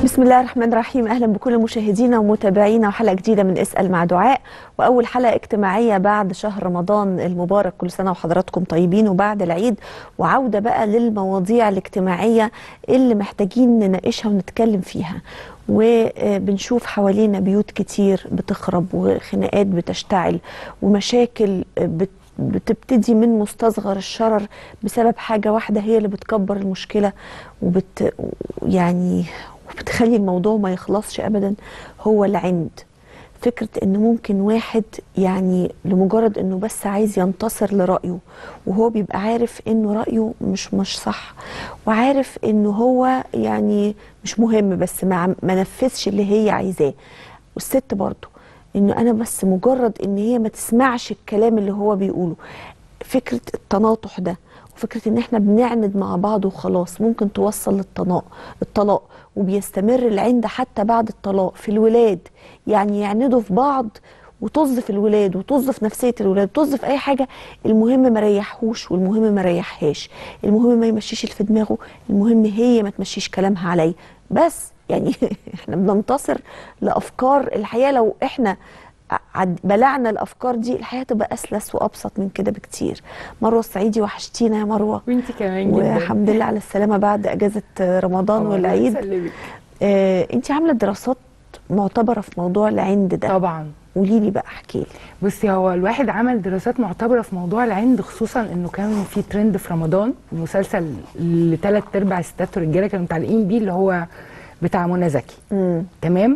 بسم الله الرحمن الرحيم اهلا بكل مشاهدينا ومتابعينا وحلقه جديده من اسال مع دعاء واول حلقه اجتماعيه بعد شهر رمضان المبارك كل سنه وحضراتكم طيبين وبعد العيد وعوده بقى للمواضيع الاجتماعيه اللي محتاجين نناقشها ونتكلم فيها وبنشوف حوالينا بيوت كتير بتخرب وخناقات بتشتعل ومشاكل بت بتبتدي من مستصغر الشرر بسبب حاجه واحده هي اللي بتكبر المشكله وبت يعني وبتخلي الموضوع ما يخلصش ابدا هو العند فكره ان ممكن واحد يعني لمجرد انه بس عايز ينتصر لرايه وهو بيبقى عارف انه رايه مش مش صح وعارف انه هو يعني مش مهم بس ما ما نفذش اللي هي عايزاه والست برضه انه انا بس مجرد ان هي ما تسمعش الكلام اللي هو بيقوله فكره التناطح ده وفكره ان احنا بنعند مع بعض وخلاص ممكن توصل للطلاق الطلاق وبيستمر العند حتى بعد الطلاق في الولاد يعني يعندوا في بعض وطز في الولاد وطز في نفسيه الولاد وطز في اي حاجه المهم ما ريحوش والمهم ما ريحهاش المهم ما يمشيش اللي في دماغه المهم هي ما تمشيش كلامها عليا بس يعني احنا بننتصر لافكار الحقيقه لو احنا بلعنا الافكار دي الحياه تبقى اسلس وابسط من كده بكتير مروه الصعيدي وحشتينا يا مروه وانت كمان جدا والحمد لله على السلامه بعد اجازه رمضان والعيد آه انت عامله دراسات معتبره في موضوع العند ده طبعا قولي لي بقى احكي لي بصي هو الواحد عمل دراسات معتبره في موضوع العند خصوصا انه كان في ترند في رمضان مسلسل لثلاث ارباع ستات ورجاله كانوا متعلقين بيه اللي هو بتاع منى زكي تمام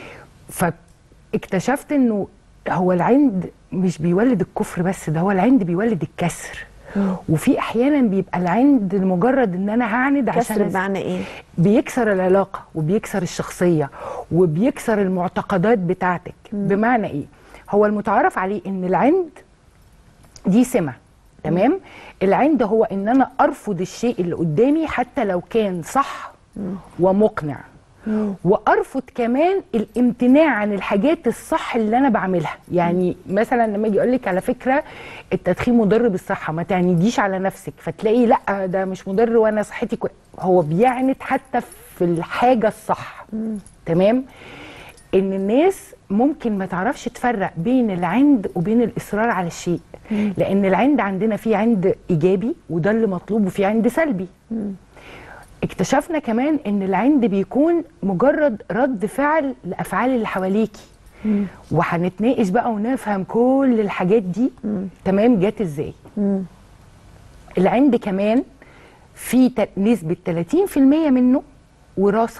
فاكتشفت انه هو العند مش بيولد الكفر بس ده هو العند بيولد الكسر مم. وفي احيانا بيبقى العند لمجرد ان انا هعند عشان كسر بمعنى ايه بيكسر العلاقه وبيكسر الشخصيه وبيكسر المعتقدات بتاعتك مم. بمعنى ايه هو المتعارف عليه ان العند دي سمه تمام مم. العند هو ان انا ارفض الشيء اللي قدامي حتى لو كان صح مم. ومقنع مم. وارفض كمان الامتناع عن الحاجات الصح اللي انا بعملها يعني مم. مثلا لما اجي اقول لك على فكره التدخين مضر بالصحه ما تعنديش على نفسك فتلاقي لا ده مش مضر وانا صحتي كوي. هو بيعند حتى في الحاجه الصح مم. تمام ان الناس ممكن ما تعرفش تفرق بين العند وبين الاصرار على الشيء مم. لان العند عندنا في عند ايجابي وده اللي مطلوب وفي عند سلبي مم. اكتشفنا كمان ان العند بيكون مجرد رد فعل لافعال اللي حواليكي وهنتناقش بقى ونفهم كل الحاجات دي مم. تمام جت ازاي مم. العند كمان في نسبه 30% منه وراثه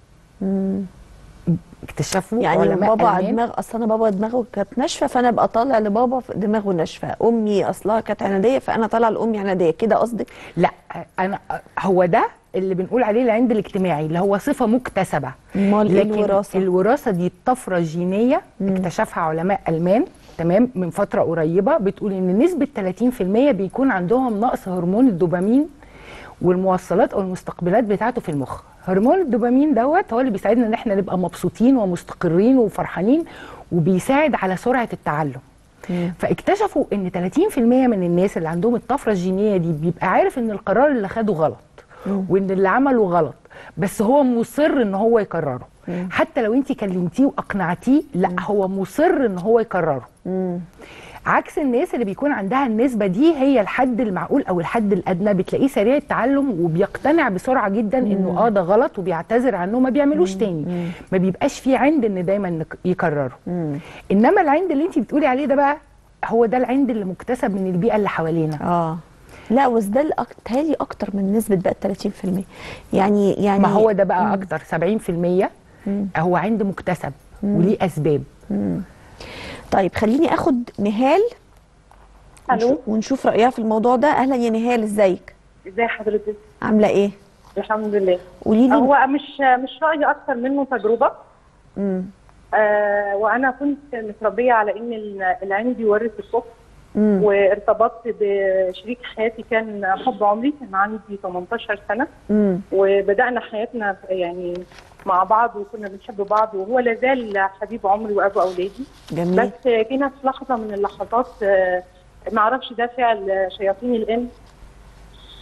اكتشفوا يعني علماء بابا دماغ اصل انا بابا دماغه كانت ناشفه فانا ابقى طالع لبابا دماغه ناشفه امي اصلها كانت عناديه فانا طالعه لامي عناديه كده قصدك لا انا هو ده اللي بنقول عليه العند الاجتماعي اللي هو صفه مكتسبه امال ايه الوراثه الوراثه دي الطفره الجينيه مم. اكتشفها علماء المان تمام من فتره قريبه بتقول ان نسبه 30% بيكون عندهم نقص هرمون الدوبامين والموصلات او المستقبلات بتاعته في المخ هرمون الدوبامين دوت هو اللي بيساعدنا ان احنا نبقى مبسوطين ومستقرين وفرحانين وبيساعد على سرعه التعلم مم. فاكتشفوا ان 30% من الناس اللي عندهم الطفره الجينيه دي بيبقى عارف ان القرار اللي خده غلط مم. وان اللي عمله غلط بس هو مصر ان هو يكرره مم. حتى لو انت كلمتيه واقنعتيه لا مم. هو مصر ان هو يكرره مم. عكس الناس اللي بيكون عندها النسبة دي هي الحد المعقول أو الحد الأدنى بتلاقيه سريع التعلم وبيقتنع بسرعة جدا مم. إنه آه ده غلط وبيعتذر عنه ما بيعملوش مم. تاني مم. ما بيبقاش فيه عند إن دايما يكرره مم. إنما العند اللي أنت بتقولي عليه ده بقى هو ده العند اللي مكتسب من البيئة اللي حوالينا آه لا بس ده تهيألي اكتر من نسبه بقى 30% يعني يعني ما هو ده بقى مم. اكتر 70% مم. هو عند مكتسب مم. وليه اسباب مم. طيب خليني اخد نهال الو ونشوف رايها في الموضوع ده اهلا يا نهال ازيك ازي حضرتك عامله ايه الحمد لله قولي لي هو مش مش رايي اكتر منه تجربه امم آه وانا كنت متربيه على ان العند يورث الصف وارتبطت بشريك حياتي كان حب عمري كان عندي 18 سنه مم. وبدانا حياتنا يعني مع بعض وكنا بنحب بعض وهو لا زال حبيب عمري وابو اولادي جميل بس جينا في لحظه من اللحظات ما اعرفش ده فعل شياطين الانس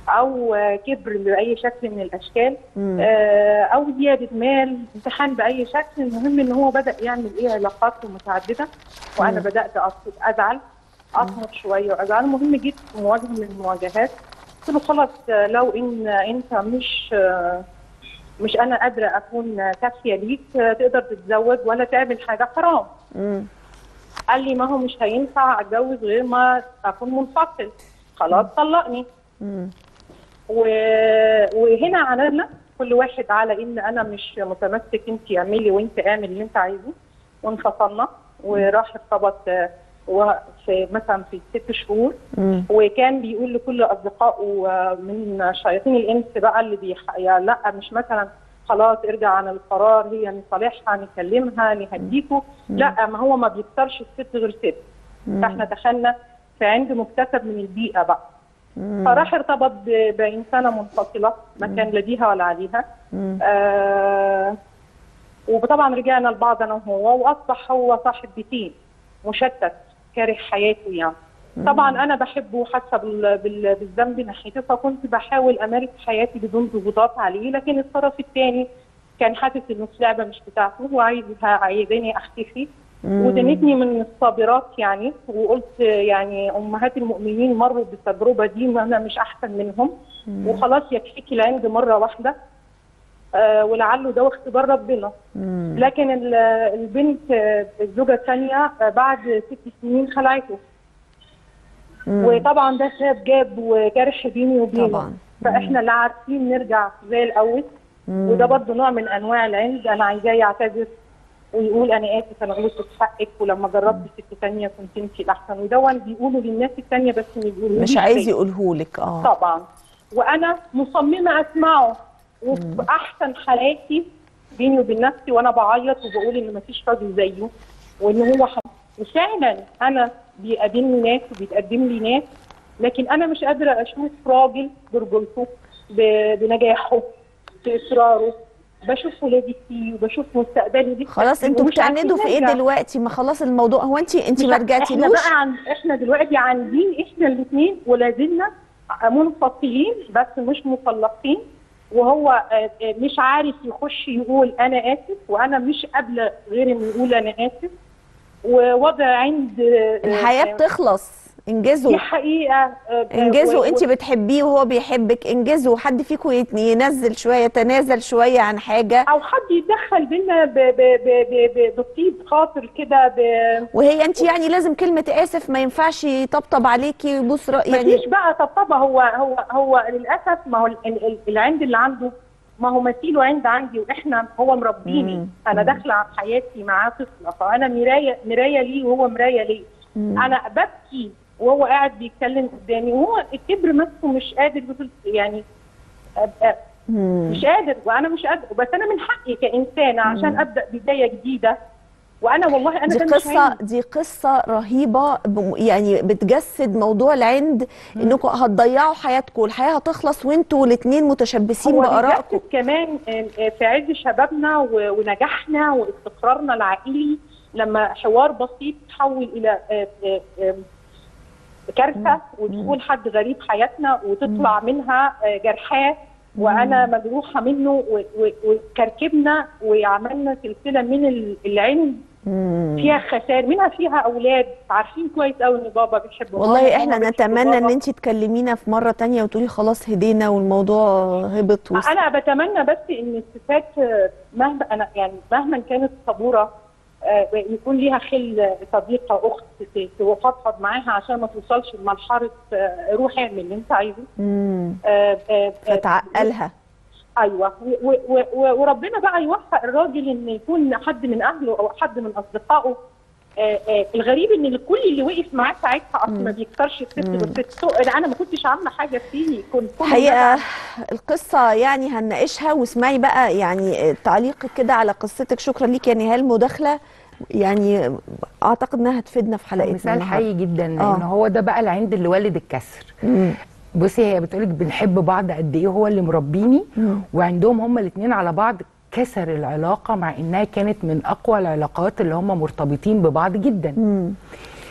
او آه، كبر باي شكل من الاشكال مم. آه، او زياده مال امتحان باي شكل المهم ان هو بدا يعمل ايه علاقات متعدده وانا مم. بدات أص- ازعل اصمت شويه وازعل المهم جيت في مواجهه من المواجهات قلت له خلاص آه، لو ان انت مش آه، مش انا قادره اكون كافيه ليك آه، تقدر تتزوج ولا تعمل حاجه حرام مم. قال لي ما هو مش هينفع اتجوز غير ما اكون منفصل خلاص طلقني مم. و... وهنا عندنا كل واحد على ان انا مش متمسك انت اعملي وانت اعمل اللي انت عايزه وانفصلنا وراح ارتبط آه، و- في مثلا في ست شهور مم. وكان بيقول لكل اصدقائه آه، من شياطين الانس بقى اللي بيح... يعني لا مش مثلا خلاص ارجع عن القرار هي نصالحها نكلمها نهديكوا لا ما هو ما بيكسرش الست غير ست فاحنا دخلنا في عند مكتسب من البيئه بقى مم. فراح ارتبط ب- بانسانه منفصله ما كان لا ليها ولا عليها مم. آه وطبعا رجعنا لبعض انا وهو واصبح هو صاحب بيتين مشتت كاره حياته يعني طبعا انا بحبه وحاسه بال- بال- بالذنب ناحيته فكنت بحاول امارس حياتي بدون ضغوطات عليه لكن الطرف الثاني كان حاسس انه اللعبه مش بتاعته وعايزها عايزاني اختفي مم. ودنتني من الصابرات يعني وقلت يعني امهات المؤمنين مروا بالتجربه دي وانا مش احسن منهم وخلاص يكفيكي العند مره واحده آه ولعله ده اختبار ربنا مم. لكن ال- البنت آه، الزوجه الثانيه آه، بعد ست سنين خلعته مم. وطبعا ده ساب جاب وجرح بيني وبينه طبعا فاحنا لا عارفين نرجع زي الاول مم. وده برضه نوع من انواع العند انا عايزاه يعتذر ويقول انا اسف انا غلطت في حقك ولما جربت ست ثانيه كنت انت الاحسن وده بيقولوا للناس الثانيه بس ما بيقولوش مش عايز يقولهولك اه طبعا وانا مصممه اسمعه وفي احسن حالاتي بيني وبين نفسي وانا بعيط وبقول ان مفيش راجل زيه وان هو حب. وفعلا انا بيقابلني ناس وبيتقدم لي ناس لكن انا مش قادره اشوف راجل برجولته ب- بنجاحه باصراره بشوف ولادي فيه وبشوف مستقبلي لسه خلاص فيه انتوا ومش عارفين بتعندوا في ايه نرجع. دلوقتي ما خلاص الموضوع هو انت انت مش ما ع- احنا رجعتيلوش بقى عن احنا دلوقتي عندين احنا الاثنين ولا زلنا منفصلين بس مش مطلقين وهو آه، آه، مش عارف يخش يقول انا اسف وانا مش قابله غير انه يقول انا اسف ووضع عند آه، الحياه آه، بتخلص انجزوا دي حقيقه آه، آه، انجزوا و- انت و- بتحبيه وهو بيحبك انجزوا حد فيكم يت- ينزل شويه يتنازل شويه عن حاجه او حد يتدخل بينا ب- ب- ب- ب- ب- بطيب خاطر كده ب- وهي انت يعني لازم كلمه اسف ما ينفعش يطبطب عليكي يبوس رأ- مفيش يعني بقى طبطبه هو هو هو للاسف ما هو ال- ال- العند اللي عنده ما هو مثيله عند عندي واحنا هو مربيني مم. انا داخله على حياتي معاه طفله فانا مرايه مرايه ليه وهو مرايه ليه انا ببكي وهو قاعد بيتكلم قدامي وهو الكبر ماسكه مش قادر يقول- يعني أبقى مم. مش قادر وانا مش قادر بس انا من حقي كانسانه عشان ابدا بدايه جديده وانا والله انا دي ده مش قصة عندي. دي قصة رهيبة بم- يعني بتجسد موضوع العند انكم هتضيعوا حياتكم الحياة هتخلص وانتوا الاتنين متشبثين هو بآرائكم بيجسد كمان آه، آه، في عز شبابنا و- ونجاحنا واستقرارنا العائلي لما حوار بسيط تحول الى آه، آه، آه، كارثه ودخول حد غريب حياتنا وتطلع منها آه، جرحاه وانا مجروحه منه و- و- وكركبنا وعملنا سلسله من ال- العند مم. فيها خسائر منها فيها اولاد عارفين كويس قوي ان بابا بيحب ماما والله وماما احنا بتحب نتمنى ان بابا. انت تكلمينا في مرة تانية وتقولي خلاص هدينا والموضوع هبط وس... انا بتمنى بس ان الستات آه، مهما انا يعني مهما كانت صبوره آه، يكون ليها خل صديقه اخت ت- تفضفض معاها عشان ما توصلش لمرحله آه، روح اعمل اللي انت عايزه مم. آه، آه، آه، فتعقلها ايوه و- و- و- وربنا بقى يوفق الراجل ان يكون حد من اهله او حد من اصدقائه آه، آه، الغريب ان الكل اللي وقف معاه ساعتها اصلا ما بيكسرش الست والست انا ما كنتش عامله حاجه فيه كنت كل حقيقة ده- القصة يعني هنناقشها واسمعي بقى يعني تعليقك كده على قصتك شكرا ليك يا نهال مداخلة يعني اعتقد انها هتفيدنا في حلقتنا مثال النهاردة. حي جدا لان آه. هو ده بقى العند اللي والد الكسر مم. بصي هي بتقولك بنحب بعض قد ايه هو اللي مربيني مم. وعندهم هما الاثنين على بعض كسر العلاقه مع انها كانت من اقوى العلاقات اللي هما مرتبطين ببعض جدا مم.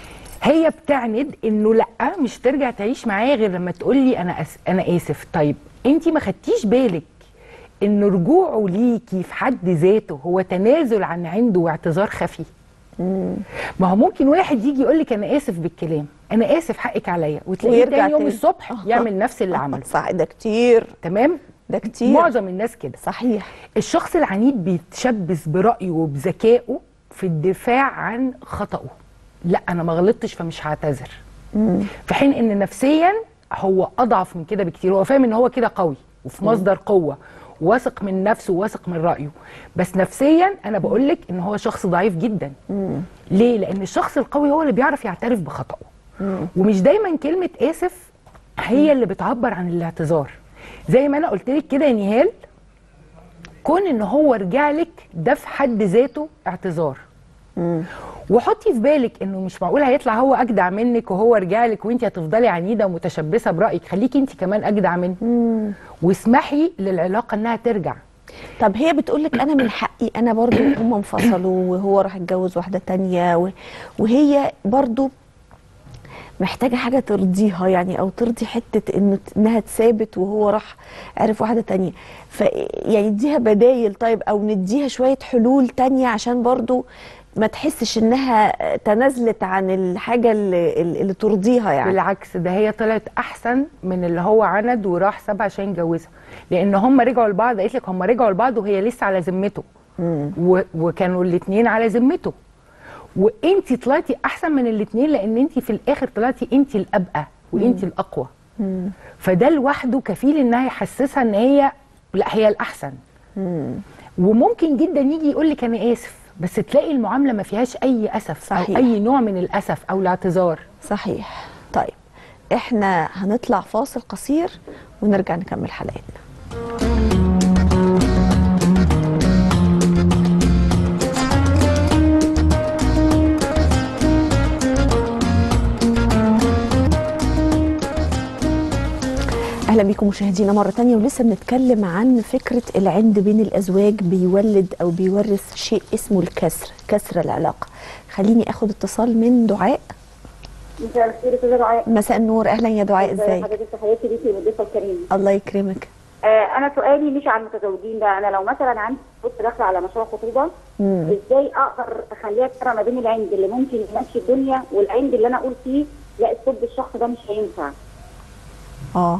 هي بتعند انه لا مش ترجع تعيش معايا غير لما تقول لي انا أس... انا اسف طيب انت ما خدتيش بالك ان رجوعه ليكي في حد ذاته هو تنازل عن عنده واعتذار خفي ما هو ممكن واحد يجي يقول لك انا اسف بالكلام انا اسف حقك عليا وتلاقيه ويرجع تاني يوم تاني. الصبح يعمل نفس اللي عمله صح ده كتير تمام ده كتير معظم الناس كده صحيح الشخص العنيد بيتشبث برأيه وبذكائه في الدفاع عن خطأه لا أنا ما غلطتش فمش هعتذر في حين إن نفسيا هو أضعف من كده بكتير هو فاهم إن هو كده قوي وفي مصدر قوة واثق من نفسه واثق من رأيه بس نفسيا أنا بقول لك إن هو شخص ضعيف جدا ليه؟ لأن الشخص القوي هو اللي بيعرف يعترف بخطأه ومش دايما كلمة آسف هي اللي بتعبر عن الاعتذار زي ما أنا قلت لك كده يا نهال كون ان هو رجع لك ده في حد ذاته اعتذار وحطي في بالك انه مش معقول هيطلع هو اجدع منك وهو رجع لك وانت هتفضلي عنيده ومتشبثه برايك خليكي انت كمان اجدع منه واسمحي للعلاقه انها ترجع طب هي بتقول لك انا من حقي انا برضو هم انفصلوا وهو راح يتجوز واحده تانية و- وهي برضو محتاجه حاجه ترضيها يعني او ترضي حته انه انها تثابت وهو راح عرف واحده تانية ف يعني اديها بدايل طيب او نديها شويه حلول تانية عشان برضو ما تحسش انها تنازلت عن الحاجه اللي, اللي ترضيها يعني بالعكس ده هي طلعت احسن من اللي هو عند وراح سابها عشان يتجوزها لان هم رجعوا لبعض قالت لك هم رجعوا لبعض وهي لسه على ذمته و... وكانوا الاثنين على ذمته وانت طلعتي احسن من الاثنين لان انت في الاخر طلعتي انت الابقى وانت الاقوى فده لوحده كفيل انها يحسسها ان هي لا هي الاحسن وممكن جدا يجي يقول لك انا اسف بس تلاقي المعامله ما فيهاش اي اسف صحيح. او اي نوع من الاسف او الاعتذار صحيح طيب احنا هنطلع فاصل قصير ونرجع نكمل حلقتنا اهلا بيكم مشاهدينا مره تانية ولسه بنتكلم عن فكره العند بين الازواج بيولد او بيورث شيء اسمه الكسر كسر العلاقه خليني اخد اتصال من دعاء مساء الخير يا استاذه دعاء مساء النور اهلا يا دعاء ازيك حضرتك تحياتي ليكي والضيفه الكريمه الله يكرمك آه انا سؤالي مش عن المتزوجين ده انا لو مثلا عندي بص داخله على مشروع خطوبه مم. ازاي اقدر اخليها ترى ما بين العند اللي ممكن يمشي الدنيا والعند اللي انا اقول فيه لا اسلوب الشخص ده مش هينفع اه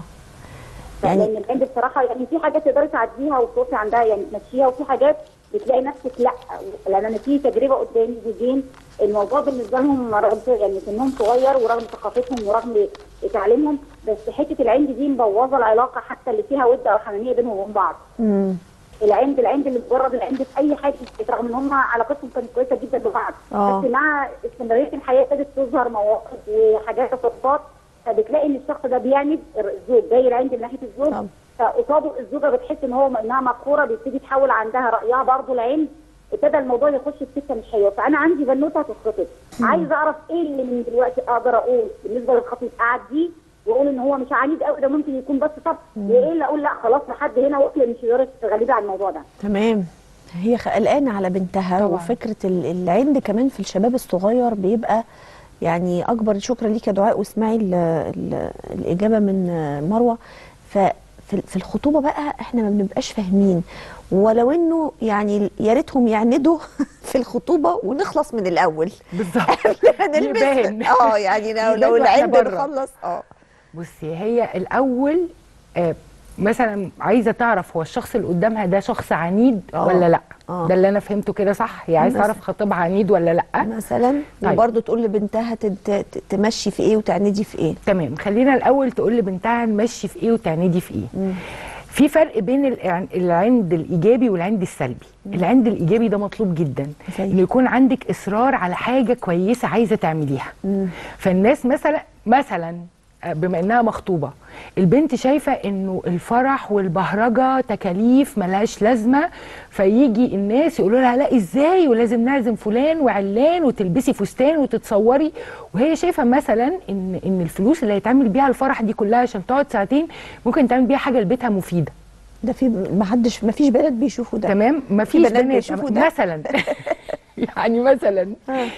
يعني يعني لان العند بصراحه يعني في حاجات تقدري تعديها وتوصي عندها يعني تمشيها وفي حاجات بتلاقي نفسك لا لان انا في تجربه قدامي زوجين الموضوع بالنسبه لهم رغم يعني سنهم صغير ورغم ثقافتهم ورغم تعليمهم بس حته العند دي مبوظه العلاقه حتى اللي فيها ود او حميميه بينهم وبين بعض مم. العند العند اللي مجرد العند في اي حاجه رغم ان هم علاقتهم كانت كويسه جدا ببعض آه. بس مع استمراريه الحياه ابتدت تظهر مواقف وحاجات تصرفات فبتلاقي ان الشخص ده بيعند الزوج جاي العند من ناحيه الزوج طبعا. فقصاده الزوجه بتحس ان هو انها مقهوره بيبتدي تحول عندها رايها برضه العند ابتدى الموضوع يخش في سكه مش حلوه فانا عندي بنوته هتتخطب عايزه اعرف ايه اللي من دلوقتي اقدر اقول بالنسبه للخطيب قاعد دي واقول ان هو مش عنيد قوي ده ممكن يكون بس طب وايه اللي اقول لا خلاص لحد هنا واقفل مش هتقدري تتغلبي على الموضوع ده تمام هي خ- قلقانه على بنتها طبعاً. وفكره ال- العند كمان في الشباب الصغير بيبقى يعني اكبر شكرا ليك يا دعاء واسمعي ال- ال- الاجابه من مروه ففي في الخطوبه بقى احنا ما بنبقاش فاهمين ولو انه يعني يا ريتهم يعندوا في الخطوبه ونخلص من الاول بالظبط هنلبس يبان. اه يعني لو, لو يبان وإحنا العند بره. نخلص اه بصي هي الاول آه مثلا عايزه تعرف هو الشخص اللي قدامها ده شخص عنيد آه. ولا لا آه. ده اللي انا فهمته كده صح هي عايزه بس- تعرف خطيبها عنيد ولا لا مثلا طيب. وبرضه تقول لبنتها تد- ت- تمشي في ايه وتعندي في ايه تمام خلينا الاول تقول لبنتها نمشي في ايه وتعندي في ايه في فرق بين الع- العند الايجابي والعند السلبي العند الايجابي ده مطلوب جدا زي؟ انه يكون عندك اصرار على حاجه كويسه عايزه تعمليها فالناس مثلا مثلا آه، بما انها مخطوبه البنت شايفه انه الفرح والبهرجه تكاليف ملهاش لازمه فيجي الناس يقولوا لها لا ازاي ولازم نعزم فلان وعلان وتلبسي فستان وتتصوري وهي شايفه مثلا ان ان الفلوس اللي هيتعمل بيها الفرح دي كلها عشان تقعد ساعتين ممكن تعمل بيها حاجه لبيتها مفيده ده في ما حدش ما فيش بنات بيشوفوا ده تمام مفيش بنات بنات بيشوفوا ده؟ مثلا يعني مثلا آه.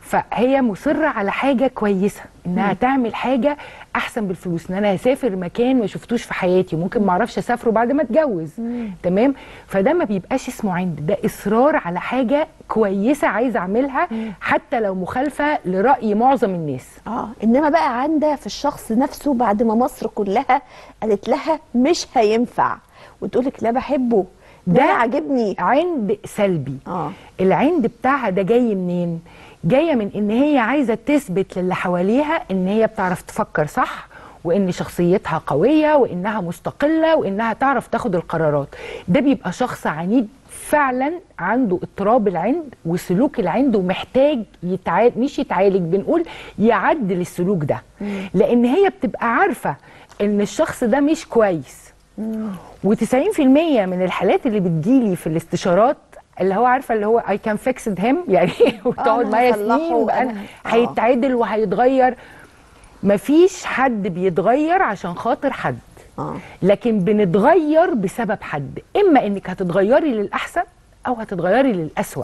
فهي مصره على حاجه كويسه انها تعمل حاجه احسن بالفلوس ان انا هسافر مكان ما شفتوش في حياتي وممكن ما اعرفش اسافره بعد ما اتجوز تمام فده ما بيبقاش اسمه عند ده اصرار على حاجه كويسه عايزه اعملها حتى لو مخالفه لراي معظم الناس اه انما بقى عندها في الشخص نفسه بعد ما مصر كلها قالت لها مش هينفع وتقول لك لا بحبه ده, ده عاجبني عند سلبي اه العند بتاعها ده جاي منين جايه من ان هي عايزه تثبت للي حواليها ان هي بتعرف تفكر صح وان شخصيتها قويه وانها مستقله وانها تعرف تاخد القرارات ده بيبقى شخص عنيد فعلا عنده اضطراب العند وسلوك العند ومحتاج يتعالج مش يتعالج بنقول يعدل السلوك ده لان هي بتبقى عارفه ان الشخص ده مش كويس و90% من الحالات اللي بتجيلي في الاستشارات اللي هو عارفه اللي هو اي كان فيكسد هيم يعني وتقعد أنا معايا هصلحه سنين وبقى وأنا- آه. هيتعدل وهيتغير مفيش حد بيتغير عشان خاطر حد اه لكن بنتغير بسبب حد اما انك هتتغيري للاحسن او هتتغيري للاسوأ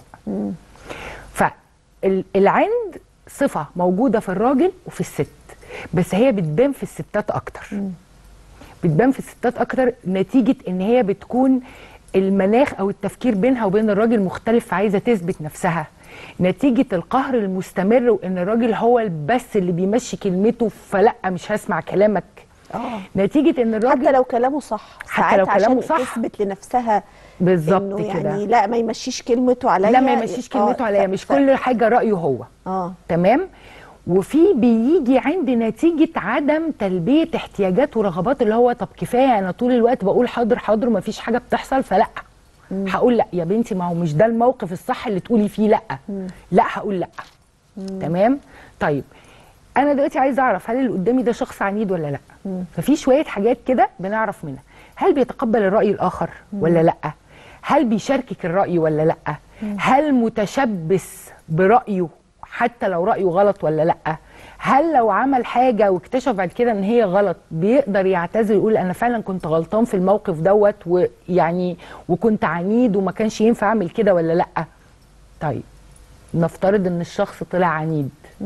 فالعند صفه موجوده في الراجل وفي الست بس هي بتبان في الستات اكتر بتبان في الستات اكتر نتيجه ان هي بتكون المناخ او التفكير بينها وبين الراجل مختلف فعايزه تثبت نفسها نتيجه القهر المستمر وان الراجل هو بس اللي بيمشي كلمته فلا مش هسمع كلامك اه نتيجه ان الراجل حتى لو كلامه صح حتى ساعات لو كلامه عشان صح. تثبت لنفسها بالظبط إنه كده يعني لا ما يمشيش كلمته عليا لا ما يمشيش كلمته آه، عليا ف- مش ف- كل حاجه رايه هو اه تمام وفي بيجي عند نتيجه عدم تلبيه احتياجات ورغبات اللي هو طب كفايه انا طول الوقت بقول حاضر حاضر ما فيش حاجه بتحصل فلا هقول لا يا بنتي ما هو مش ده الموقف الصح اللي تقولي فيه لا لا هقول لا تمام طيب انا دلوقتي عايزه اعرف هل اللي قدامي ده شخص عنيد ولا لا ففي شويه حاجات كده بنعرف منها هل بيتقبل الراي الاخر ولا لا هل بيشاركك الراي ولا لا هل متشبث برايه حتى لو رايه غلط ولا لا هل لو عمل حاجه واكتشف بعد كده ان هي غلط بيقدر يعتذر يقول انا فعلا كنت غلطان في الموقف دوت ويعني وكنت عنيد وما كانش ينفع اعمل كده ولا لا طيب نفترض ان الشخص طلع عنيد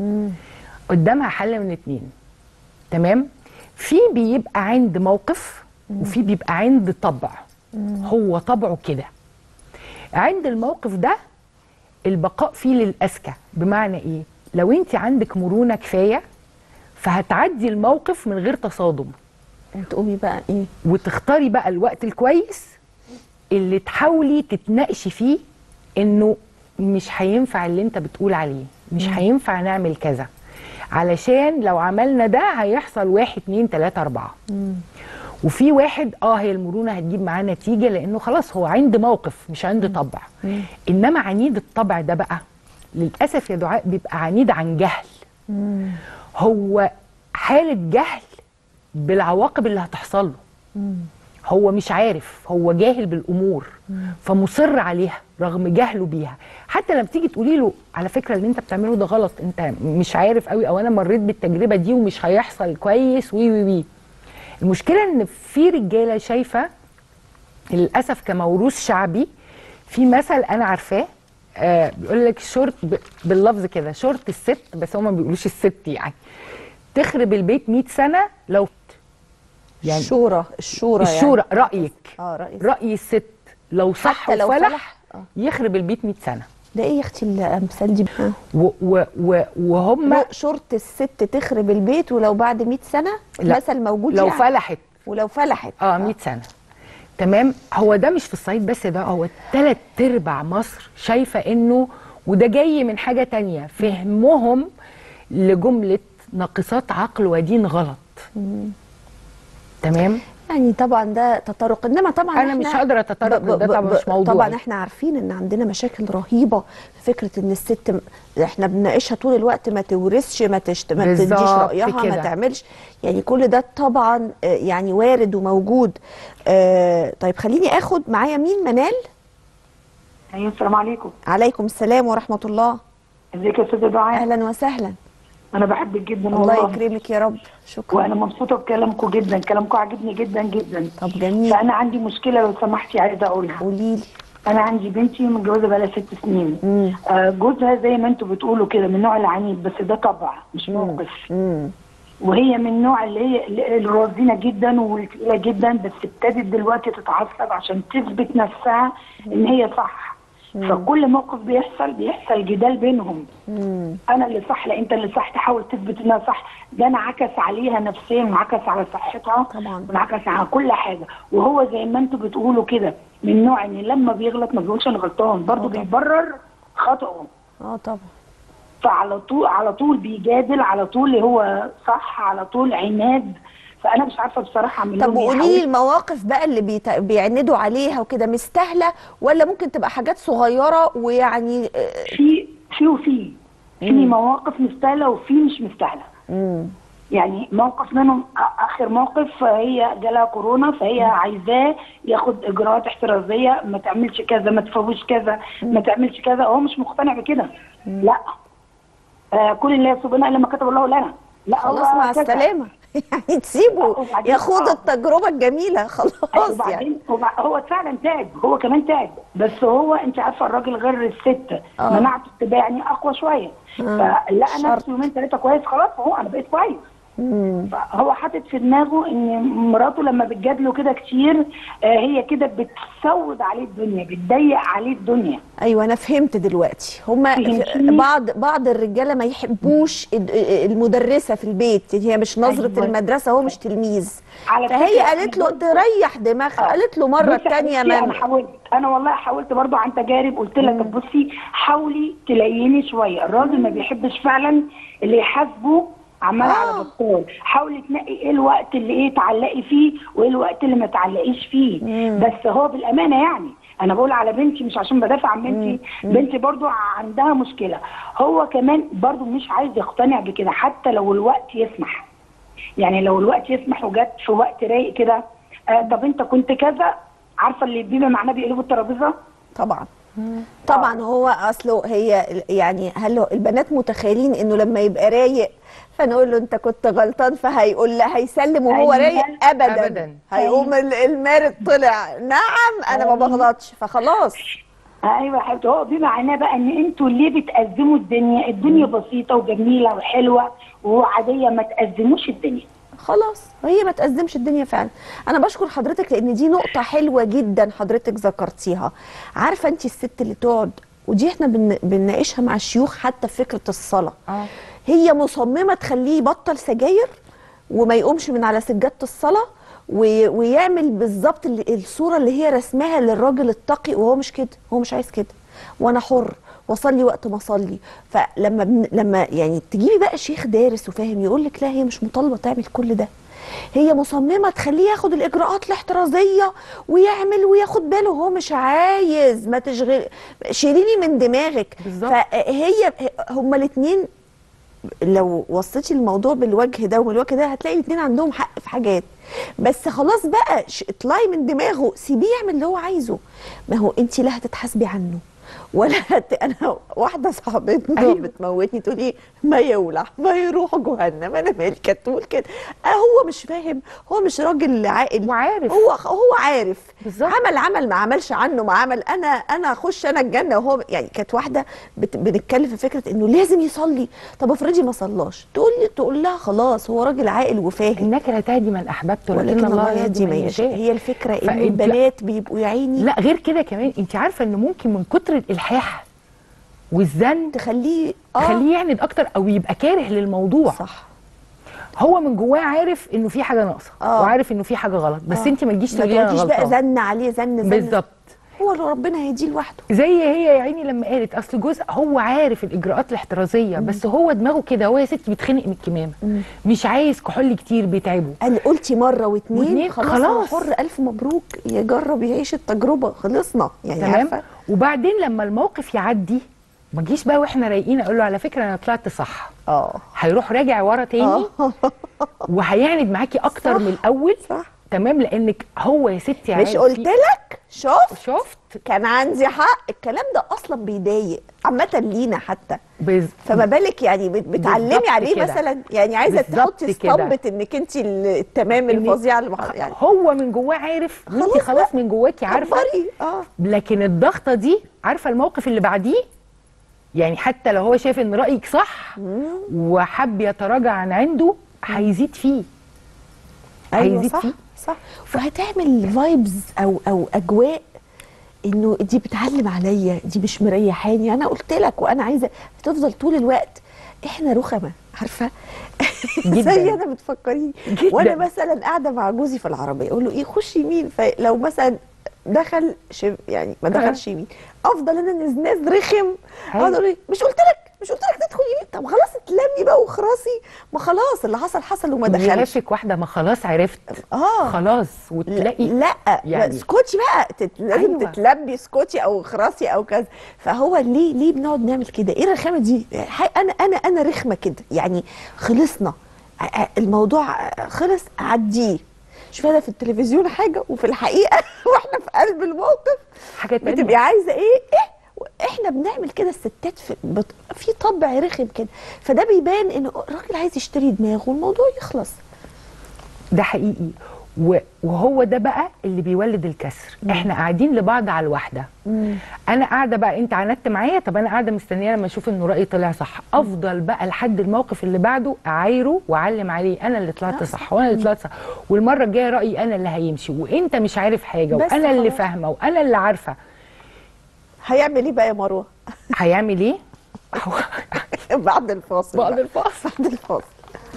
قدامها حل من اتنين تمام في بيبقى عند موقف وفي بيبقى عند طبع هو طبعه كده عند الموقف ده البقاء فيه للأذكى بمعنى ايه لو انت عندك مرونة كفاية فهتعدي الموقف من غير تصادم تقومي بقى ايه وتختاري بقى الوقت الكويس اللي تحاولي تتناقشي فيه انه مش هينفع اللي انت بتقول عليه مش هينفع نعمل كذا علشان لو عملنا ده هيحصل واحد اتنين تلاتة اربعة وفي واحد اه هي المرونه هتجيب معاه نتيجه لانه خلاص هو عند موقف مش عند طبع انما عنيد الطبع ده بقى للاسف يا دعاء بيبقى عنيد عن جهل هو حاله جهل بالعواقب اللي هتحصل له هو مش عارف هو جاهل بالامور فمصر عليها رغم جهله بيها حتى لما تيجي تقولي له على فكره اللي انت بتعمله ده غلط انت مش عارف قوي او انا مريت بالتجربه دي ومش هيحصل كويس وي وي وي المشكله ان في رجاله شايفه للاسف كموروث شعبي في مثل انا عارفاه آه بيقول لك شورت ب- باللفظ كده شورت الست بس هم ما بيقولوش الست يعني تخرب البيت 100 سنه لو يعني الشورى الشورى الشورى رايك اه رأيك راي الست لو صح حتى لو وفلح فلح آه. يخرب البيت 100 سنه ده ايه يا اختي الامثال دي آه. و و و وهم لو شرط الست تخرب البيت ولو بعد 100 سنه لا. مثل موجود لو يعني. فلحت ولو فلحت اه 100 سنه تمام هو ده مش في الصعيد بس ده هو ثلاث ارباع مصر شايفه انه وده جاي من حاجه تانية فهمهم لجمله ناقصات عقل ودين غلط تمام يعني طبعا ده تطرق انما طبعا انا إحنا مش قادره اتطرق ب- ب- لده طبعا ب- مش موضوع طبعا احنا عارفين ان عندنا مشاكل رهيبه في فكره ان الست م- احنا بنناقشها طول الوقت ما تورثش ما تشت ما تديش بالظبط رايها ما كده. تعملش يعني كل ده طبعا آه، يعني وارد وموجود آه طيب خليني اخد معايا مين منال ايوه السلام عليكم عليكم السلام ورحمه الله ازيك يا استاذه دعاء اهلا وسهلا انا بحبك جدا الله والله يكرمك يا رب شكرا وانا مبسوطه بكلامكم جدا كلامكم عاجبني جدا جدا طب جميل فانا عندي مشكله لو سمحتي عايزه اقولها قولي لي انا عندي بنتي متجوزه بقالها ست سنين مم. آه جوزها زي ما انتوا بتقولوا كده من النوع العنيد بس ده طبع مش موقف مم. وهي من النوع اللي هي اللي- الرزينه جدا والتقيله جدا بس ابتدت دلوقتي تتعصب عشان تثبت نفسها ان هي صح فكل موقف بيحصل بيحصل جدال بينهم مم. انا اللي صح لا انت اللي صح تحاول تثبت انها صح ده انعكس عليها نفسيا وانعكس على صحتها طبعا. وانعكس على كل حاجه وهو زي ما انتوا بتقولوا كده من نوع ان لما بيغلط ما بيقولش انا غلطان برضه طبعا. بيبرر خطأه اه طبعا فعلى طول على طول بيجادل على طول هو صح على طول عناد فانا مش عارفه بصراحه اعمل طب لهم إيه. وقولي لي حاولت- المواقف بقى اللي بيت... بيعندوا عليها وكده مستاهله ولا ممكن تبقى حاجات صغيره ويعني آه، في في وفي في مواقف مستاهله وفي مش مستاهله مم. يعني موقف منهم آ- اخر موقف هي جالها كورونا فهي عايزاه ياخد اجراءات احترازيه ما تعملش كذا ما تفوش كذا ما تعملش كذا هو مش مقتنع بكده لا آه كل اللي يصوبنا الا ما كتب الله لنا لا خلاص هو مع كذا. السلامه يعني تسيبه وبعدين- ياخد آه. التجربه الجميله خلاص يعني وبعدين وبع- هو فعلا تعب هو كمان تعب بس هو انت عارفه الراجل غير الست آه. مناعته بتبقى يعني اقوى شويه آه. فلقى شرط. نفسه يومين ثلاثه كويس خلاص هو انا بقيت كويس مم. فهو حاطط في دماغه ان مراته لما بتجادله كده كتير آه، هي كده بتسود عليه الدنيا بتضيق عليه الدنيا ايوه انا فهمت دلوقتي هما فهمتيني؟ بعض بعض الرجاله ما يحبوش ال- المدرسه في البيت هي مش نظره أيوة. المدرسه هو مش تلميذ على فهي فكرة قالت له أنا برضه- تريح دماغها قالت له مره بصي يا الثانيه حبيبتي، انا ما حاولت انا والله حاولت برضو عن تجارب قلت لها طب بصي حاولي تليني شويه الراجل ما بيحبش فعلا اللي يحاسبه عمال آه. على بطال حاولي تنقي ايه الوقت اللي ايه تعلقي فيه وايه الوقت اللي ما تعلقيش فيه بس هو بالامانه يعني انا بقول على بنتي مش عشان بدافع عن بنتي بنتي برضو عندها مشكله هو كمان برضو مش عايز يقتنع بكده حتى لو الوقت يسمح يعني لو الوقت يسمح وجت في وقت رايق كده آه طب انت كنت كذا عارفه اللي بما معناه بيقلبوا الترابيزه طبعا طبعا هو اصله هي يعني هل هو- البنات متخيلين انه لما يبقى رايق فنقول له انت كنت غلطان فهيقول له هيسلم وهو أيوة. رايق ابدا, أبداً. هيقوم ال- المارد طلع نعم انا ما بغلطش فخلاص ايوه يا حبيبتي هو بما معناه بقى ان انتوا ليه بتأزموا الدنيا الدنيا بسيطه وجميله وحلوه وعاديه ما تأزموش الدنيا خلاص هي ما تقدمش الدنيا فعلا انا بشكر حضرتك لان دي نقطه حلوه جدا حضرتك ذكرتيها عارفه انت الست اللي تقعد ودي احنا بن... بنناقشها مع الشيوخ حتى في فكره الصلاه اه هي مصممه تخليه يبطل سجاير وما يقومش من على سجاده الصلاه و... ويعمل بالظبط ال- الصوره اللي هي رسمها للراجل التقي وهو مش كده هو مش عايز كده وانا حر واصلي وقت ما اصلي فلما بن... لما يعني تجيبي بقى شيخ دارس وفاهم يقول لك لا هي مش مطالبه تعمل كل ده هي مصممه تخليه ياخد الاجراءات الاحترازيه ويعمل وياخد باله هو مش عايز ما تشغل شيليني من دماغك بالظبط. فهي هما الاثنين لو وصيتي الموضوع بالوجه ده وبالوجه ده هتلاقي الاثنين عندهم حق في حاجات بس خلاص بقى ش- اطلعي من دماغه سيبيه يعمل اللي هو عايزه ما هو انت لا هتتحاسبي عنه ولا هت... انا واحده صاحبتنا أيوة. أيوه. بتموتني تقول لي ما يولع ما يروح جهنم انا مالي كانت تقول كده آه هو مش فاهم هو مش راجل عاقل وعارف. هو هو عارف بالظبط. عمل عمل ما عملش عنه ما عمل انا انا اخش انا الجنه وهو يعني كانت واحده بت... بنتكلم في فكره انه لازم يصلي طب افرضي ما صلاش تقول لي تقول لها خلاص هو راجل عاقل وفاهم انك لا تهدي من احببت ولكن الله يهدي من يشاء هي الفكره ان فأنت- البنات بيبقوا يا عيني لا غير كده كمان انت عارفه ان ممكن من كتر الالحاح والزن تخليه تخليه يعند اكتر او يبقى كاره للموضوع صح هو من جواه عارف انه في حاجه ناقصه آه. وعارف انه في حاجه غلط بس آه. انت ما تجيش ما تقولي انا تقعديش بقى غلطان زن عليه زن زن بالظبط هو اللي ربنا هيديه لوحده زي هي يا عيني لما قالت اصل جزء هو عارف الاجراءات الاحترازيه بس هو دماغه كده هو يا ستي بيتخنق من الكمامه مش عايز كحول كتير بيتعبه قال قلتي مره واتنين واتنين، خلاص, خلاص. هو حر الف مبروك يجرب يعيش التجربه خلصنا يعني تمام عارفه وبعدين لما الموقف يعدي ما تجيش بقى واحنا رايقين اقول له على فكره انا طلعت صح اه هيروح راجع ورا تاني آه. وهيعند معاكي اكتر صح. من الاول صح تمام لانك هو يا ستي مش عارف قلت في- لك شوف شفت كان عندي حق الكلام ده اصلا بيضايق عامه لينا حتى بز... فما بالك يعني بت- بتعلمي بالظبط عليه كده. مثلا يعني عايزه بالظبط تحطي كده. اسطمبه انك انت التمام إني- الفظيعه اللي بح- يعني هو من جواه عارف انت خلاص خلاص من جواكي عارفه كبري اه لكن الضغطه دي عارفه الموقف اللي بعديه يعني حتى لو هو شايف ان رايك صح وحب يتراجع عن عنده هيزيد فيه ايوه هيزيد صح فيه. صح وهتعمل فايبز او او اجواء انه دي بتعلم عليا دي مش مريحاني انا قلت لك وانا عايزه تفضل طول الوقت احنا رخمه عارفه جداً. زي انا بتفكريني جداً. وانا مثلا قاعده مع جوزي في العربيه اقول له ايه خش يمين فلو مثلا دخل شب يعني ما دخلش يمين افضل انا نزناز رخم أيوة. اقعد اقول إيه، مش قلت لك مش قلت لك تدخل يمين طب خلاص اتلمي بقى وخراسي ما خلاص اللي حصل حصل وما دخلش يهافك واحده ما خلاص عرفت اه خلاص لا وتلاقي لا يعني- يعني سكوتشي بقى تت... لازم أيوة. أيوة. تتلبي سكوتشي او خراسي او كذا فهو ليه ليه بنقعد نعمل كده ايه الرخامه دي ح- انا انا انا رخمه كده يعني خلصنا ع- ع- الموضوع خلص عديه شوف انا في التلفزيون حاجه وفي الحقيقه واحنا في قلب الموقف حاجه تانية بتبقي عايزه ايه ايه احنا بنعمل كده الستات في بط... في طبع رخم كده فده بيبان ان الراجل عايز يشتري دماغه والموضوع يخلص ده حقيقي و- وهو ده بقى اللي بيولد الكسر احنا قاعدين لبعض على الواحده انا قاعده بقى انت عاندت معايا طب انا قاعده مستنيه لما اشوف انه رايي طلع صح افضل بقى لحد الموقف اللي بعده اعايره واعلم عليه انا اللي طلعت صح وانا اللي طلعت صح والمره الجايه رايي انا اللي هيمشي وانت مش عارف حاجه بس وانا اللي خلاص. فاهمه وانا اللي عارفه هيعمل ايه بقى يا مروه هيعمل ايه بعد الفاصل بعد بقى. الفاصل بعد الفاصل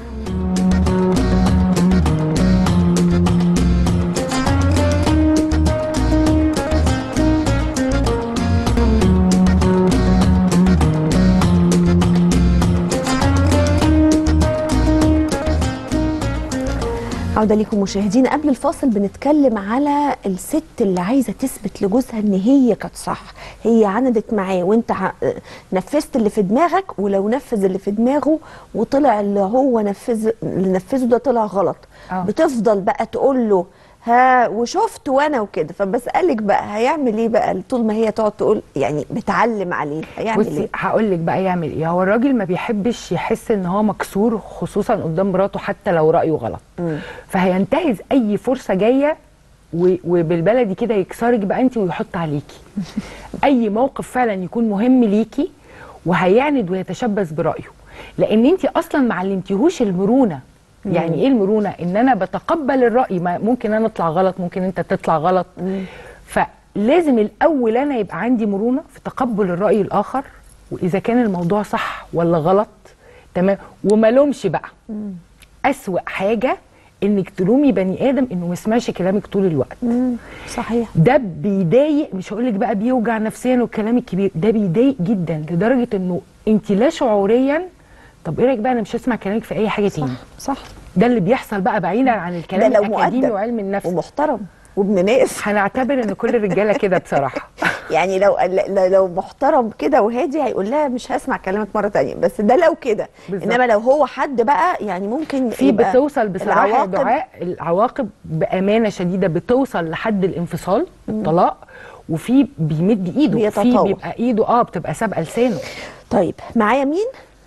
عودة لكم مشاهدينا قبل الفاصل بنتكلم على الست اللي عايزة تثبت لجوزها ان هي كانت صح هي عندت معاه وانت ع- نفذت اللي في دماغك ولو نفذ اللي في دماغه وطلع اللي هو نفذ اللي نفذه ده طلع غلط آه. بتفضل بقى تقول له ها وشفت وانا وكده فبسألك بقى هيعمل ايه بقى طول ما هي تقعد تقول يعني بتعلم عليه هيعمل بصي ايه هقول لك بقى يعمل ايه هو الراجل ما بيحبش يحس ان هو مكسور خصوصا قدام مراته حتى لو رايه غلط فهينتهز اي فرصه جايه و- وبالبلدي كده يكسرك بقى انت ويحط عليكي اي موقف فعلا يكون مهم ليكي وهيعند ويتشبث برايه لان انت اصلا ما علمتيهوش المرونه يعني ايه المرونه ان انا بتقبل الراي ما ممكن انا اطلع غلط ممكن انت تطلع غلط فلازم الاول انا يبقى عندي مرونه في تقبل الراي الاخر واذا كان الموضوع صح ولا غلط تمام وما لومش بقى اسوا حاجه انك تلومي بني ادم انه ما يسمعش كلامك طول الوقت صحيح ده بيضايق مش هقول لك بقى بيوجع نفسيا والكلام الكبير ده بيضايق جدا لدرجه انه انت لا شعوريا طب ايه رايك بقى انا مش هسمع كلامك في اي حاجه تاني صح ده اللي بيحصل بقى بعيدا عن الكلام ده لو الاكاديمي مؤدب وعلم النفس ومحترم وابن ناس هنعتبر ان كل الرجاله كده بصراحه يعني لو لو- لو محترم كده وهادي هيقول لها مش هسمع كلامك مره تانية بس ده لو كده بالظبط. انما لو هو حد بقى يعني ممكن في يبقى بتوصل بصراحه يا العواقب- دعاء العواقب بامانه شديده بتوصل لحد الانفصال الطلاق وفي بيمد ايده في بيتطور. بيبقى ايده اه بتبقى سابقه لسانه طيب معايا مين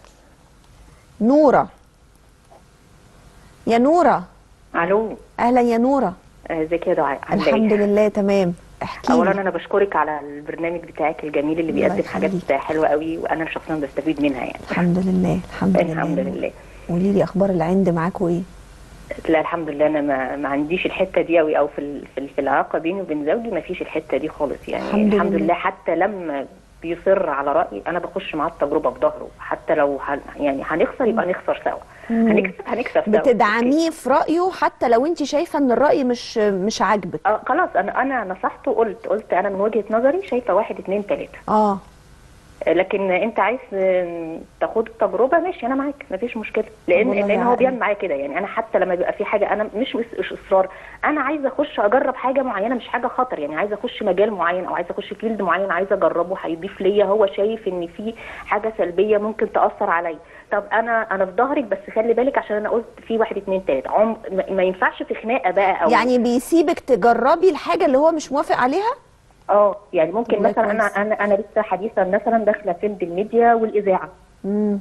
نوره يا نوره الو اهلا يا نوره آه، ازيك يا دعاء عامله الحمد ايه لله تمام احكي اولا لي انا بشكرك على البرنامج بتاعك الجميل اللي الله بيقدم حاجات يخليك. حلوه قوي وانا شخصيا بستفيد منها يعني الحمد لله الحمد لله الحمد لله قولي لي اخبار العند معاكوا ايه لا الحمد لله انا ما, ما عنديش الحته دي قوي او في ال- في, ال- في العلاقه بيني وبين زوجي ما فيش الحته دي خالص يعني الحمد الحمد لله. لله حتى لما بيصر على رايي انا بخش معاه التجربه بظهره حتى لو هن يعني هنخسر يبقى نخسر سوا هنكسب هنكسب سوا بتدعميه في رايه حتى لو انت شايفه ان الراي مش مش عاجبك آه خلاص انا انا نصحته قلت قلت انا من وجهه نظري شايفه واحد اتنين تلاته اه لكن انت عايز آم، تاخد التجربه ماشي انا معاك مفيش مشكله لان والله لان هو عقل. بيعمل معايا كده يعني انا حتى لما بيبقى في حاجه انا مش مش مش اصرار انا عايزه اخش اجرب حاجه معينه مش حاجه خطر يعني عايزه اخش مجال معين او عايزه اخش فيلد معين عايزه اجربه هيضيف ليا هو شايف ان في حاجه سلبيه ممكن تاثر عليا طب انا انا في ظهرك بس خلي بالك عشان انا قلت في واحد اتنين تلاته عم ما ما ينفعش في خناقه بقى او يعني بيسيبك تجربي الحاجه اللي هو مش موافق عليها اه يعني ممكن والله مثلا انا كويس. انا انا لسه حديثا مثلا داخله فيلد الميديا والاذاعه مم.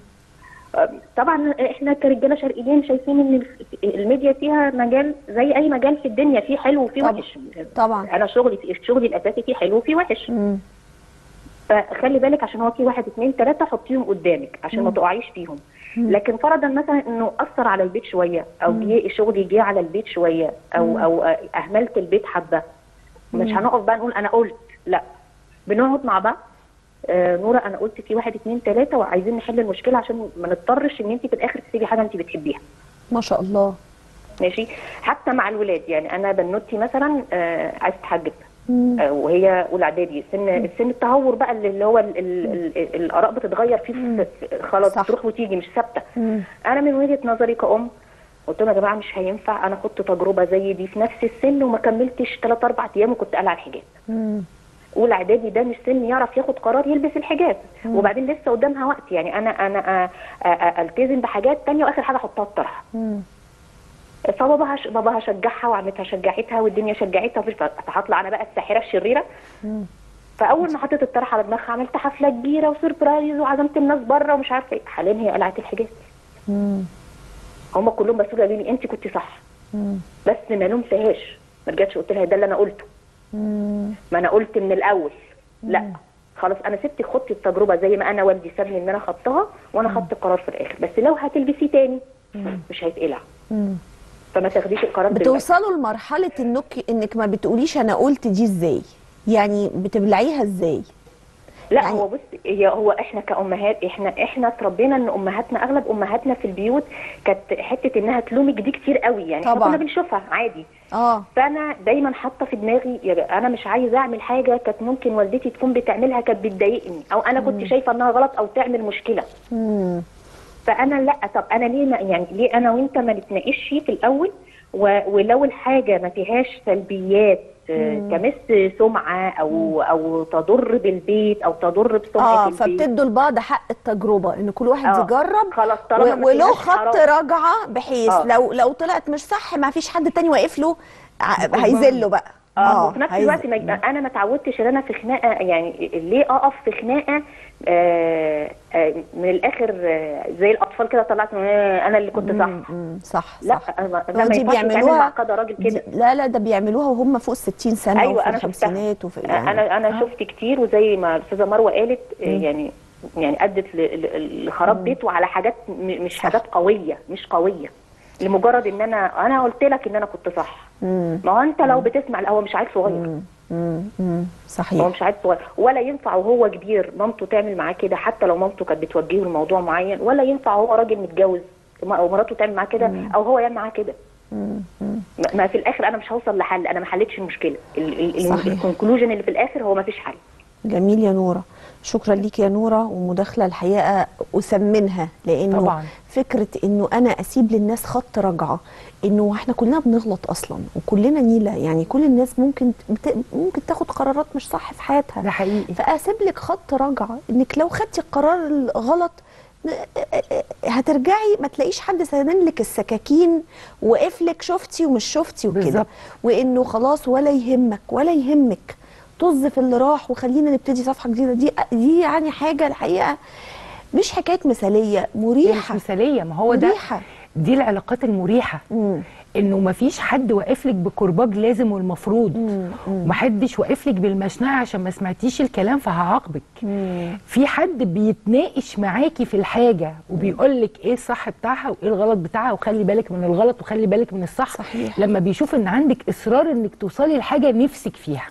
طبعا احنا كرجاله شرقيين شايفين ان الف- الميديا فيها مجال زي اي مجال في الدنيا فيه حلو وفيه طبعا. وحش طبعا انا شغلي شغلي الاساسي فيه حلو وفيه وحش مم. فخلي بالك عشان هو في واحد اتنين تلاته حطيهم قدامك عشان ما تقعيش فيهم لكن فرضا مثلا انه اثر على البيت شويه او جه شغلي جه على البيت شويه او او اهملت البيت حبه مش هنقف بقى نقول انا قلت لا بنقعد مع بعض آه نورة انا قلت في واحد اتنين تلاته وعايزين نحل المشكله عشان ما نضطرش ان انت في الاخر تسيبي حاجه انت بتحبيها ما شاء الله ماشي حتى مع الولاد يعني انا بنوتي مثلا آه عايزه تحجب مم. آه وهي اولى اعدادي سن سن التهور بقى اللي اللي هو ال- ال- ال- الاراء بتتغير فيه في- في- خلاص صح. بتروح وتيجي مش ثابته مم. انا من وجهه نظري كأم قلت لهم يا جماعه مش هينفع انا خدت تجربه زي دي في نفس السن وما كملتش 3 4 ايام وكنت قلع الحجاب مم. اولى اعدادي ده مش سن يعرف ياخد قرار يلبس الحجاب وبعدين لسه قدامها وقت يعني انا انا أ- أ- التزم بحاجات تانية واخر حاجه احطها الطرحه مم. فباباها ش- باباها شجعها وعمتها شجعتها والدنيا شجعتها مفيش ف- فهطلع انا بقى الساحره الشريره فاول ما حطيت الطرحه على دماغها عملت حفله كبيره وسربرايز وعزمت الناس بره ومش عارفه ايه حاليا هي قلعت الحجاب مم. هم كلهم بس قالوا لي انت كنت صح مم. بس ما لومتهاش ما رجعتش قلت لها ده اللي انا قلته مم. ما انا قلت من الاول لا خلاص انا سبت خدت التجربه زي ما انا والدي سابني ان انا خدتها وانا خدت القرار في الاخر بس لو هتلبسيه تاني مش هيتقلع مم. فما تاخديش القرار دلوقتي بتوصلوا لمرحله انك انك ما بتقوليش انا قلت دي ازاي يعني بتبلعيها ازاي لا يعني- هو بص هي هو احنا كامهات احنا احنا اتربينا ان امهاتنا اغلب امهاتنا في البيوت كانت حته انها تلومك دي كتير قوي يعني احنا طبعاً. كنا بنشوفها عادي اه فانا دايما حاطه في دماغي يا جا- انا مش عايزه اعمل حاجه كانت ممكن والدتي تكون بتعملها كانت بتضايقني او انا كنت شايفه انها غلط او تعمل مشكله مم. فانا لا طب انا ليه ما يعني ليه انا وانت ما نتناقش في الاول و- ولو الحاجه ما فيهاش سلبيات آه، تمس سمعه او او تضر بالبيت او تضر بسمعه اه البيت فبتدوا لبعض حق التجربه ان كل واحد آه. يجرب خلاص طالما و- ما وله فيهاش خط حرام. رجعه بحيث آه. لو لو طلعت مش صح ما فيش حد تاني واقف له ع- هيذله بقى اه وفي نفس هيذ- الوقت ما يبقى انا ما اتعودتش ان انا في خناقه يعني ليه اقف في خناقه آه آه من الاخر آه زي الاطفال كده طلعت آه انا اللي كنت صح مم، صح لا صح أنا- ده هو ما دي ينفعش يتعمل بيعملوها مع كذا راجل دي- كده لا لا ده بيعملوها وهم فوق ال 60 سنه ايوه وفي انا شفتها الخمسينات وفي يعني انا انا شفت كتير وزي ما الاستاذه مروه قالت آه، يعني يعني ادت ل- ل- لخراب بيت وعلى حاجات م- مش صح. حاجات قويه مش قويه لمجرد ان انا انا قلت لك ان انا كنت صح مم. ما هو انت لو بتسمع لا هو مش عيل صغير مم. مم. مم. هو صحيح مش عيل صغير ولا ينفع وهو كبير مامته تعمل معاه كده حتى لو مامته كانت بتوجهه لموضوع معين ولا ينفع وهو راجل متجوز او مراته تعمل معاه كده او هو يعمل معاه كده مم. مم. ما ما في الاخر انا مش هوصل لحل انا ما حلتش المشكله صحيح. الكونكلوجن اللي في الاخر هو ما فيش حل جميل يا نورة شكرا ليك يا نورة ومداخلة الحقيقة أثمنها لأنه طبعاً. فكرة أنه أنا أسيب للناس خط رجعة أنه إحنا كلنا بنغلط أصلا وكلنا نيلة يعني كل الناس ممكن بت... ممكن تاخد قرارات مش صح في حياتها ده حقيقي فأسيب لك خط رجعة أنك لو خدتي القرار الغلط هترجعي ما تلاقيش حد سنن لك السكاكين وقف لك شفتي ومش شفتي وكده بالظبط. وانه خلاص ولا يهمك ولا يهمك طز في اللي راح وخلينا نبتدي صفحه جديده دي دي يعني حاجه الحقيقه مش حكايه مثاليه هي مش مريحه مثاليه ما هو ده مريحة. دي العلاقات المريحه مم. انه ما فيش حد واقف لك بكرباج لازم والمفروض ومحدش واقف لك بالمشنقه عشان ما سمعتيش الكلام فهعاقبك في حد بيتناقش معاكي في الحاجه وبيقول لك ايه الصح بتاعها وايه الغلط بتاعها وخلي بالك من الغلط وخلي بالك من الصح صحيح. لما بيشوف ان عندك اصرار انك توصلي لحاجه نفسك فيها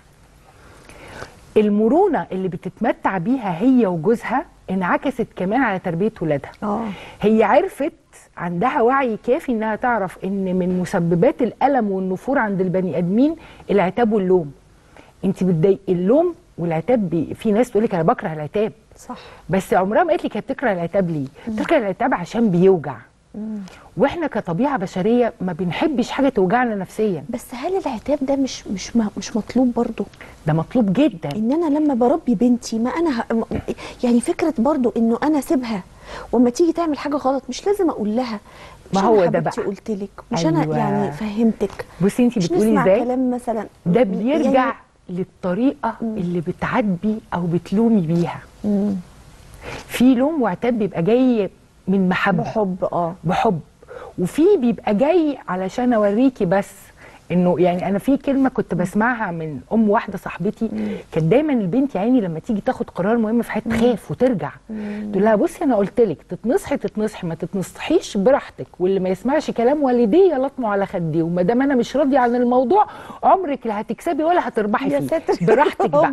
المرونه اللي بتتمتع بيها هي وجوزها انعكست كمان على تربيه ولادها اه هي عرفت عندها وعي كافي انها تعرف ان من مسببات الالم والنفور عند البني ادمين العتاب واللوم انت بتضايقي اللوم والعتاب بي في ناس تقول لك انا بكره العتاب صح بس عمرها ما قالت لي كانت بتكره العتاب ليه بتكره العتاب عشان بيوجع واحنا كطبيعه بشريه ما بنحبش حاجه توجعنا نفسيا بس هل العتاب ده مش مش م- مش مطلوب برضو ده مطلوب جدا ان انا لما بربي بنتي ما انا ه... م- يعني فكره برضو انه انا اسيبها وما تيجي تعمل حاجه غلط مش لازم اقول لها مش ما هو أنا ده حبيبتي بقى. قلت لك مش انا أيوة. يعني فهمتك بصي انت مش بتقولي نسمع ازاي كلام مثلا ده بيرجع يعني للطريقه اللي بتعاتبي او بتلومي بيها مم. في لوم وعتاب بيبقى جاي من محبه بحب اه بحب وفي بيبقى جاي علشان اوريكي بس انه يعني انا في كلمه كنت بسمعها من ام واحده صاحبتي كانت دايما البنت يا عيني لما تيجي تاخد قرار مهم في حياتها تخاف وترجع تقول لها بصي انا قلت لك تتنصحي تتنصحي ما تتنصحيش براحتك واللي ما يسمعش كلام والديه لطمه على خدي وما دام انا مش راضيه عن الموضوع عمرك لا هتكسبي ولا هتربحي يا فيه ساتر براحتك بقى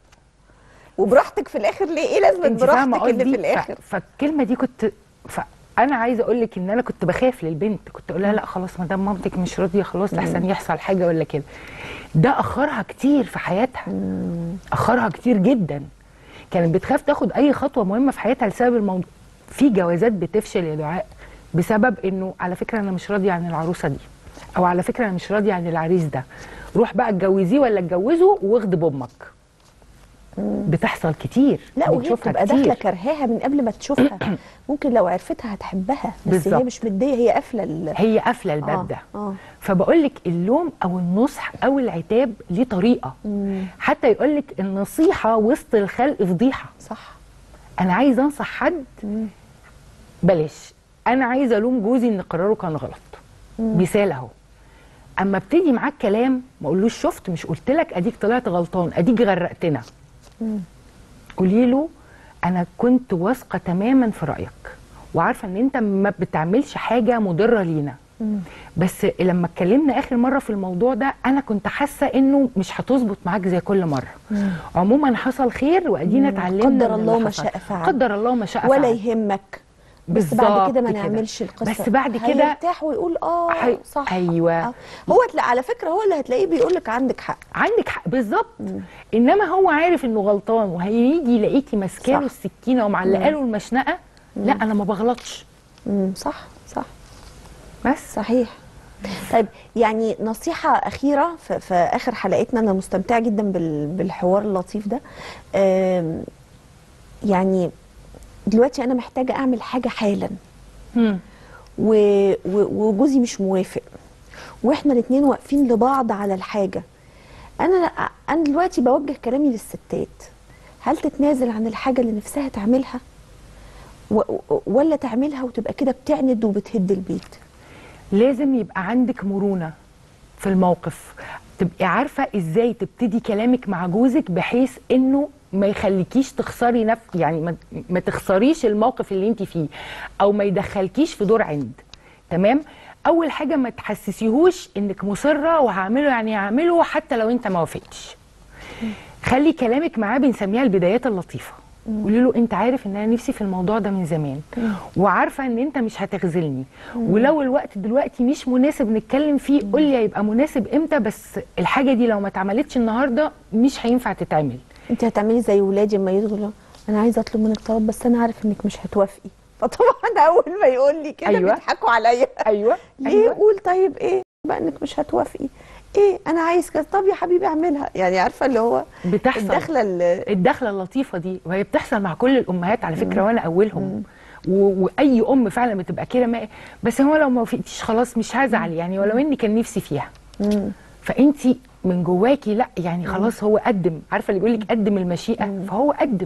وبراحتك في الاخر ليه ايه لازمه انت فاهمه براحتك اللي قصدي في الاخر ف- فالكلمه دي كنت فانا عايزه اقول لك ان انا كنت بخاف للبنت كنت اقول لها لا خلاص ما دام مامتك مش راضيه خلاص لحسن يحصل حاجه ولا كده ده اخرها كتير في حياتها اخرها كتير جدا كانت بتخاف تاخد اي خطوه مهمه في حياتها لسبب الموضوع في جوازات بتفشل يا دعاء بسبب انه على فكره انا مش راضيه عن العروسه دي او على فكره انا مش راضيه عن العريس ده روح بقى اتجوزيه ولا اتجوزه واغضب امك بتحصل كتير لا وهي بنشوفها بتبقى كتير. داخله كرهاها من قبل ما تشوفها ممكن لو عرفتها هتحبها بس هي بالظبط. مش مديه هي قافله ال- هي قافله آه، الباب ده آه. فبقول لك اللوم او النصح او العتاب ليه طريقه حتى يقول لك النصيحه وسط الخلق فضيحه صح انا عايزه انصح حد بلاش انا عايزه الوم جوزي ان قراره كان غلط مثال اهو اما ابتدي معاك كلام ما اقولوش شفت مش قلت لك اديك طلعت غلطان اديك غرقتنا قولي له انا كنت واثقه تماما في رايك وعارفه ان انت ما بتعملش حاجه مضره لينا بس لما اتكلمنا اخر مره في الموضوع ده انا كنت حاسه انه مش هتظبط معاك زي كل مره عموما حصل خير وادينا اتعلمنا قدر من الله اللي ما حصل. شاء فعل. قدر الله ما شاء ولا فعل. يهمك بس بعد بالظبط كده ما كده. نعملش القصه بس بعد كده هيرتاح ويقول اه هي- صح أيوة. آه. هو تلا- على فكره هو اللي هتلاقيه بيقول لك عندك حق عندك حق بالظبط انما هو عارف انه غلطان وهيجي يلاقيكي ماسكه له صح. السكينه ومعلقه له المشنقه لا انا ما بغلطش مم. صح صح بس صحيح طيب يعني نصيحة أخيرة في, في آخر حلقتنا أنا مستمتعة جدا بال- بالحوار اللطيف ده آم، يعني دلوقتي أنا محتاجة أعمل حاجة حالا مم. و- و- وجوزي مش موافق واحنا الاتنين واقفين لبعض على الحاجة أنا أنا دلوقتي بوجه كلامي للستات هل تتنازل عن الحاجة اللي نفسها تعملها و- و- ولا تعملها وتبقى كده بتعند وبتهد البيت لازم يبقى عندك مرونه في الموقف تبقي عارفه ازاي تبتدي كلامك مع جوزك بحيث انه ما يخليكيش تخسري نفس يعني ما, ما تخسريش الموقف اللي انت فيه او ما يدخلكيش في دور عند تمام اول حاجه ما تحسسيهوش انك مصره وهعمله يعني هعمله حتى لو انت ما وافقتش خلي كلامك معاه بنسميها البدايات اللطيفه قولي له انت عارف ان انا نفسي في الموضوع ده من زمان وعارفه ان انت مش هتخذلني ولو الوقت دلوقتي مش مناسب نتكلم فيه قول لي هيبقى مناسب امتى بس الحاجه دي لو ما اتعملتش النهارده مش هينفع تتعمل انت هتعملي زي ولادي لما يدخلوا انا عايزه اطلب منك طلب بس انا عارف انك مش هتوافقي فطبعا اول ما يقول لي كده أيوة. بيضحكوا عليا ايوه ليه أيوة. قول طيب ايه بقى انك مش هتوافقي ايه انا عايز كذا طب يا حبيبي اعملها يعني عارفه اللي هو بتحصل الدخله اللي الدخله اللطيفه دي وهي بتحصل مع كل الامهات على فكره وانا اولهم و- واي ام فعلا بتبقى كده ما- بس هو لو ما وافقتيش خلاص مش هزعل يعني ولو اني كان نفسي فيها فانت من جواكي لا يعني خلاص هو قدم عارفه اللي بيقول لك قدم المشيئه فهو قدم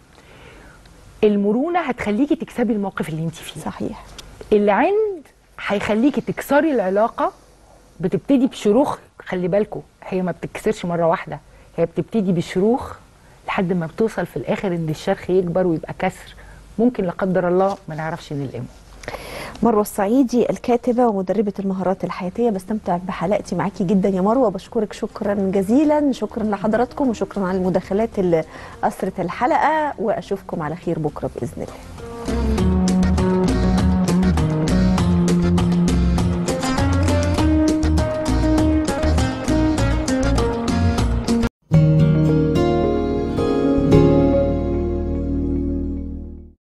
المرونه هتخليكي تكسبي الموقف اللي انت فيه صحيح العند هيخليكي تكسري العلاقه بتبتدي بشروخ خلي بالكم هي ما بتتكسرش مره واحده هي بتبتدي بشروخ لحد ما بتوصل في الاخر ان الشرخ يكبر ويبقى كسر ممكن لا قدر الله ما نعرفش نلقمه مروه الصعيدي الكاتبه ومدربه المهارات الحياتيه بستمتع بحلقتي معاكي جدا يا مروه بشكرك شكرا جزيلا شكرا لحضراتكم وشكرا على المداخلات اللي اثرت الحلقه واشوفكم على خير بكره باذن الله